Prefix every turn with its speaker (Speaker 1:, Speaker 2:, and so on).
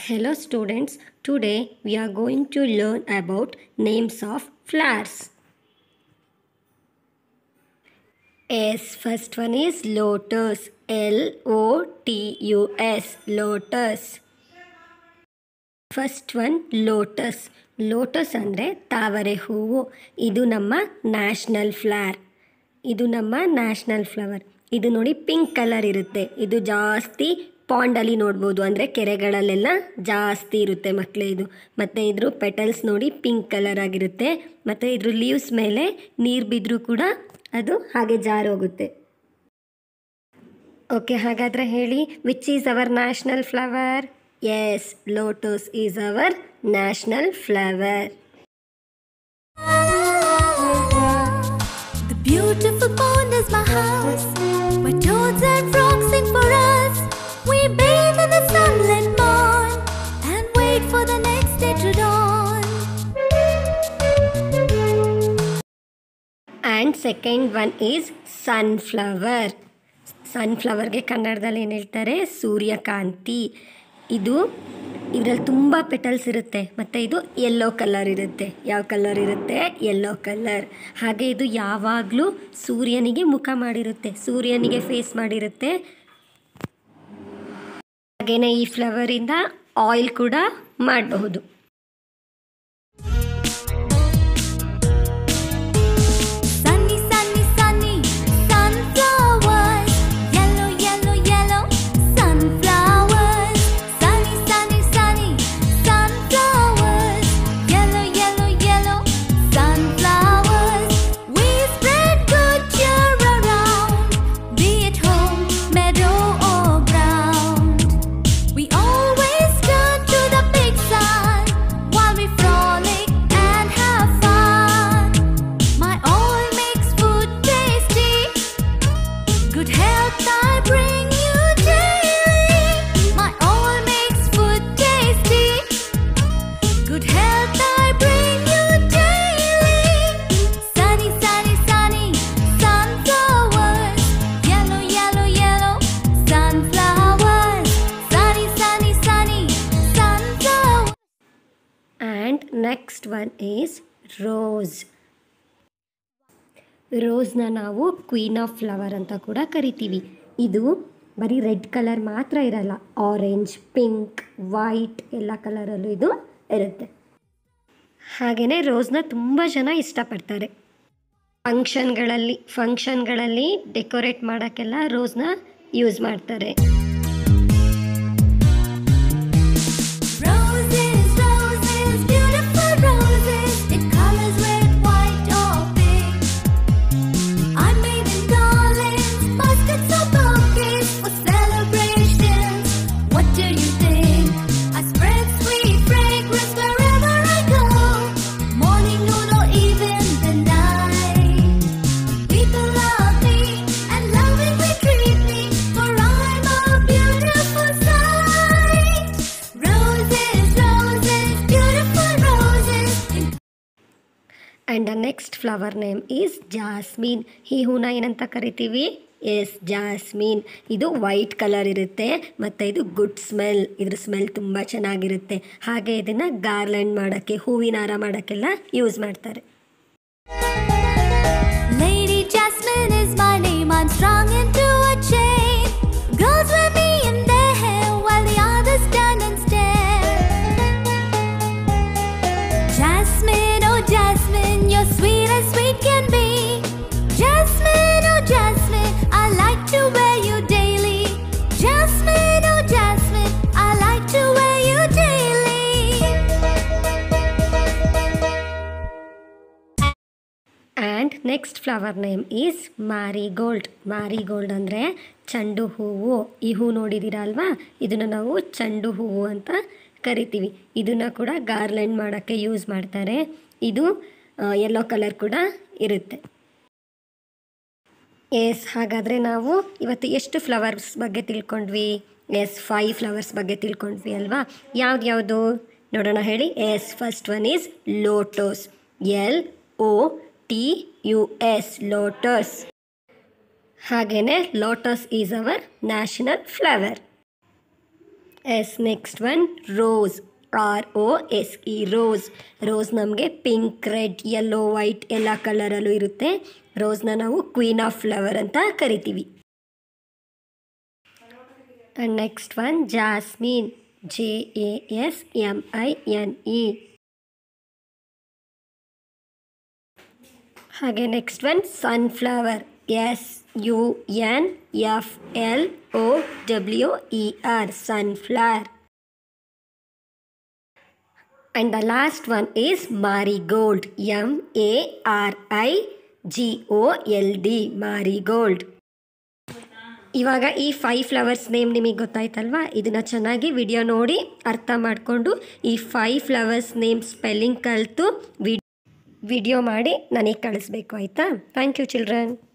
Speaker 1: Hello students, today we are going to learn about names of flowers. Yes, first one is lotus. L O T U S. Lotus. First one lotus lotus ಅಂದರೆ ತಾವರೆ ಹೂವು ಇದು ನಮ್ಮ national flower ಇದು ನಮ್ಮ national flower ಇದು ನೋಡಿ pink colour ಇರುತ್ತೆ ಇದು ಜಾಸ್ತಿ ಪಾಂಡಲ್ಲಿ ನೋಡ್ಬೋದು ಅಂದರೆ ಕೆರೆಗಳಲ್ಲೆಲ್ಲ ಜಾಸ್ತಿ ಇರುತ್ತೆ ಮಕ್ಕಳೇ ಇದು ಮತ್ತು ಇದ್ರ ಪೆಟಲ್ಸ್ ನೋಡಿ ಪಿಂಕ್ ಕಲರ್ ಆಗಿರುತ್ತೆ ಮತ್ತು ಇದ್ರ ಲೀವ್ಸ್ ಮೇಲೆ ನೀರು ಬಿದ್ದರೂ ಕೂಡ ಅದು ಹಾಗೆ ಜಾರೋಗುತ್ತೆ ಓಕೆ ಹಾಗಾದರೆ ಹೇಳಿ which is our national flower yes lotus is our national flower
Speaker 2: The beautiful pond is my house, where toads and frogs sing for us. We bathe in the sunlit morn and wait for the next day to dawn.
Speaker 1: And second one is sunflower ಸನ್ಫ್ಲವರ್ಗೆ ಕನ್ನಡದಲ್ಲಿ ಏನು ಹೇಳ್ತಾರೆ ಸೂರ್ಯಕಾಂತಿ ಇದು ಇದರಲ್ಲಿ ತುಂಬ petals ಇರುತ್ತೆ ಮತ್ತು ಇದು ಯೆಲ್ಲೋ ಕಲರ್ ಇರುತ್ತೆ ಯಾವ ಕಲರ್ ಇರುತ್ತೆ ಯೆಲ್ಲೋ ಕಲರ್ ಹಾಗೆ ಇದು ಯಾವಾಗಲೂ ಸೂರ್ಯನಿಗೆ ಮುಖ ಮಾಡಿರುತ್ತೆ ಸೂರ್ಯನಿಗೆ ಫೇಸ್ ಮಾಡಿರುತ್ತೆ ಹಾಗೆಯೇ ಈ ಫ್ಲವರಿಂದ ಆಯಿಲ್ ಕೂಡ ಮಾಡಬಹುದು
Speaker 2: Sunny, sunny, sunny, sunflowers. Yellow, yellow, yellow, sunflowers. Sunny, sunny, sunny, sunflowers. Yellow, yellow, yellow, sunflowers. We spread good cheer around, be it home, meadow, or ground. We always turn to the big sun while we frolic and have fun. My all makes food tasty. Good health I bring you daily. My all makes food tasty. Good health I bring you daily. Sunny, sunny, sunny, sunflowers. Yellow, yellow, yellow, sunflowers. Sunny, sunny, sunny, sunflowers.
Speaker 1: And next one is rose ರೋಸ್ನ ನಾವು queen of flower ಅಂತ ಕೂಡ ಕರಿತೀವಿ ಇದು ಬರೀ red colour ಮಾತ್ರ ಇರಲ್ಲ orange pink white ಎಲ್ಲ ಕಲರಲ್ಲೂ ಇದು ಇರುತ್ತೆ ಹಾಗೆಯೇ ರೋಸ್ನ ತುಂಬ ಜನ ಇಷ್ಟಪಡ್ತಾರೆ ಫಂಕ್ಷನ್ಗಳಲ್ಲಿ ಫಂಕ್ಷನ್ಗಳಲ್ಲಿ ಡೆಕೋರೇಟ್ ಮಾಡೋಕ್ಕೆಲ್ಲ ರೋಸ್ನ ಯೂಸ್ ಮಾಡ್ತಾರೆ
Speaker 2: Roses, roses, beautiful roses in colors red, white, or pink. I made in garlands, baskets or bouquets for celebrations. What do you think? I spread sweet fragrance wherever I go, morning, noon, or even the night. People love me and lovingly treat me, for I'm a beautiful sight. Roses, roses, beautiful roses in
Speaker 1: and the next flower name is jasmine ಈ ಹೂನ ಏನಂತ ಕರಿತೀವಿ yes jasmine ಇದು white colour ಇರುತ್ತೆ ಮತ್ತು ಇದು good smell ಇದ್ರ smell ತುಂಬ ಚೆನ್ನಾಗಿರುತ್ತೆ ಹಾಗೆ ಇದನ್ನು ಗಾರ್ಲೆಂಡ್ ಮಾಡೋಕ್ಕೆ ಹೂವಿನ ಹಾರ ಮಾಡೋಕ್ಕೆಲ್ಲ ಯೂಸ್ ಮಾಡ್ತಾರೆ
Speaker 2: Lady Jasmine is my name. I'm strung into a chain. Girls wear me in their hair while the others stand and stare. Jasmine, oh Jasmine, you're sweet as sweet can be. Jasmine, oh Jasmine, I like to wear you daily. Jasmine, oh Jasmine, I like to wear you daily.
Speaker 1: And next flower name is marigold marigold ಅಂದರೆ ಚೆಂಡು ಹೂವು ಈ ಹೂ ನೋಡಿದ್ದೀರಾ ಅಲ್ವಾ ಇದನ್ನು ನಾವು ಚೆಂಡು ಹೂವು ಅಂತ ಕರಿತೀವಿ ಇದನ್ನು ಕೂಡ ಗಾರ್ಲೆಂಡ್ ಮಾಡೋಕ್ಕೆ ಯೂಸ್ ಮಾಡ್ತಾರೆ ಇದು ಯೆಲ್ಲೋ ಕಲರ್ ಕೂಡ ಇರುತ್ತೆ ಎಸ್ ಹಾಗಾದರೆ ನಾವು ಇವತ್ತು ಎಷ್ಟು ಫ್ಲವರ್ಸ್ ಬಗ್ಗೆ ತಿಳ್ಕೊಂಡ್ವಿ ಎಸ್ ಫೈವ್ ಫ್ಲವರ್ಸ್ ಬಗ್ಗೆ ತಿಳ್ಕೊಂಡ್ವಿ ಅಲ್ವಾ ಯಾವ್ದು ಯಾವುದು ನೋಡೋಣ ಹೇಳಿ yes first one is lotus L O T U S lotus ಹಾಗೆಯೇ lotus is our national flower yes next one rose R O S E rose rose ನಮಗೆ ಪಿಂಕ್ ರೆಡ್ ಯೆಲ್ಲೋ ವೈಟ್ ಎಲ್ಲ ಕಲರಲ್ಲೂ ಇರುತ್ತೆ ರೋಸ್ನ ನಾವು ಕ್ವೀನ್ ಆಫ್ ಫ್ಲವರ್ ಅಂತ ಕರಿತೀವಿ and next one jasmine J A S M I N E ಹಾಗೆ next one sunflower S U N F L O W E R sunflower and the last one is marigold M A R I G O L D marigold ಇವಾಗ ಈ five flowers name ನಿಮಗೆ ಗೊತ್ತಾಯ್ತಲ್ವಾ ಇದನ್ನು ಚೆನ್ನಾಗಿ video ನೋಡಿ ಅರ್ಥ ಮಾಡಿಕೊಂಡು ಈ five flowers name spelling ಕಲಿತು ವಿಡಿಯೋ ಮಾಡಿ ನನಗೆ ಕಳಿಸ್ಬೇಕು ಆಯಿತಾ ಥ್ಯಾಂಕ್ ಯು ಚಿಲ್ಡ್ರನ್